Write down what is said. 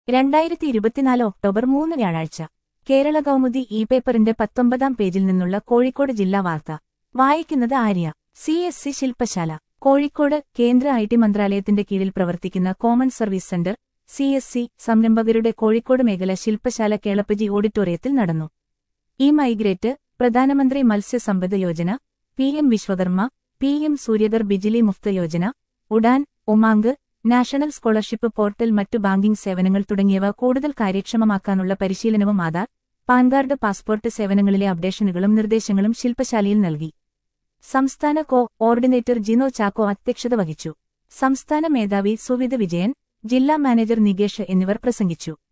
രണ്ടായിരത്തി ഇരുപത്തിനാല് ഒക്ടോബർ മൂന്ന് വ്യാഴാഴ്ച കേരള കൗമുദി ഇ പേപ്പറിന്റെ പത്തൊമ്പതാം പേജിൽ നിന്നുള്ള കോഴിക്കോട് ജില്ലാ വാർത്ത വായിക്കുന്നത് ആര്യ സി എസ് സി ശില്പശാല കോഴിക്കോട് കേന്ദ്ര ഐ ടി മന്ത്രാലയത്തിന്റെ കീഴിൽ പ്രവർത്തിക്കുന്ന common service centre C S C സംരംഭകരുടെ കോഴിക്കോട് മേഖല ശില്പശാല കേളപ്പജി ഓഡിറ്റോറിയത്തിൽ നടന്നു E migrate Pradhan Mantri Matsya Sampada Yojana P M Vishwakarma P M Surya Ghar Bijli Muft Yojana Udan Umang national scholarship portal മറ്റു ബാങ്കിംഗ് സേവനങ്ങൾ തുടങ്ങിയവ കൂടുതൽ കാര്യക്ഷമമാക്കാനുള്ള പരിശീലനവും ആധാർ പാൻ കാർഡ് പാസ്പോർട്ട് സേവനങ്ങളിലെ അപ്ഡേഷനുകളും നിർദ്ദേശങ്ങളും ശില്പശാലയിൽ നൽകി സംസ്ഥാന കോ ഓർഡിനേറ്റർ ജിനോ ചാക്കോ അധ്യക്ഷത വഹിച്ചു സംസ്ഥാന മേധാവി സുവിധ വിജയൻ ജില്ലാ മാനേജർ നികേഷ് എന്നിവർ പ്രസംഗിച്ചു